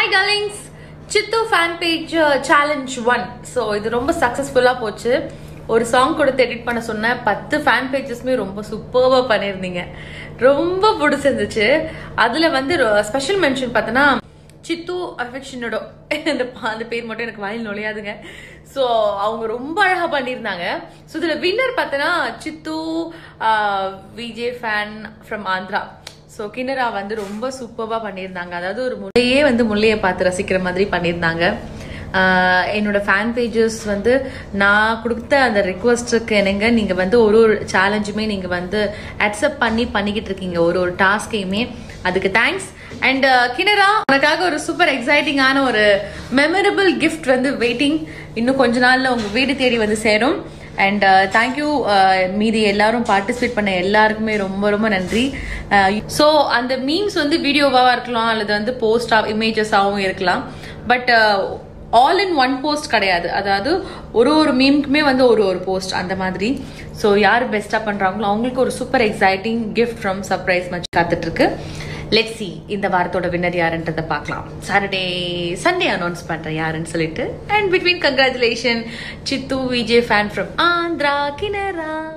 hi darlings Siddhu fan page challenge one so இது ரொம்ப சக்ஸஸ்ஃபுல்லாக போச்சு ஒரு சாங் கொடுத்து எடிட் பண்ண சொன்ன பத்து ஃபேன் பேஜஸ்மே ரொம்ப சூப்பர்வாக பண்ணியிருந்தீங்க ரொம்ப பிடிச்சிருந்துச்சு அதில் வந்து ஸ்பெஷல் மென்ஷன் பார்த்தோன்னா சித்து அஃபெக்ஷனோட அந்த பா- அந்த பேர் மட்டும் எனக்கு வாயில் நுழையாதுங்க ஸோ அவங்க ரொம்ப அழகாக பண்ணியிருந்தாங்க ஸோ இதில் வின்னர் பார்த்தோன்னா Siddhu VJ fan from Andhra so Kinnara வந்து ரொம்ப சூப்பராக பண்ணியிருந்தாங்க அதாவது ஒரு முல்லையே வந்து முல்லையை பார்த்து ரசிக்கிற மாதிரி பண்ணியிருந்தாங்க ஆஹ் என்னோட ஃபேன் பேஜஸ் வந்து நான் கொடுத்த அந்த ரிக்வஸ்ட்டுக்கு என்னங்க நீங்கள் வந்து ஒரு ஒரு சேலஞ்சுமே நீங்கள் வந்து அக்செப்ட் பண்ணி பண்ணிக்கிட்டு இருக்கீங்க ஒரு ஒரு டாஸ்கையுமே அதுக்கு தேங்க்ஸ் அண்ட் கிணரா உனக்காக ஒரு சூப்பர் எக்ஸைட்டிங்கான ஒரு மெமரபிள் கிஃப்ட் வந்து வெயிட்டிங் இன்னும் கொஞ்ச நாள்ல உங்க வீடு தேடி வந்து சேரும் அண்ட் தேங்க்யூ மீதி எல்லாரும் பார்ட்டிசிபேட் பண்ண எல்லாருக்குமே ரொம்ப ரொம்ப நன்றி ஸோ அந்த மீம்ஸ் வந்து வீடியோவாக இருக்கலாம் அல்லது வந்து போஸ்டாக இமேஜஸாகவும் இருக்கலாம் but all in one post கிடையாது அதாவது ஒரு ஒரு மீம்க்குமே வந்து ஒரு ஒரு போஸ்ட் அந்த மாதிரி ஸோ யார் பெஸ்ட்டாக பண்ணுறாங்களோ அவங்களுக்கு ஒரு super exciting gift from surprise much காத்துட்டு இருக்கு லெட் சி இந்த வாரத்தோட வின்னர் யாருன்றதை பார்க்கலாம் சாட்டர்டே சண்டே அனௌன்ஸ் பண்றேன் யாருன்னு சொல்லிட்டு and between congratulation Siddhu Vijay fan from Andhra கினரா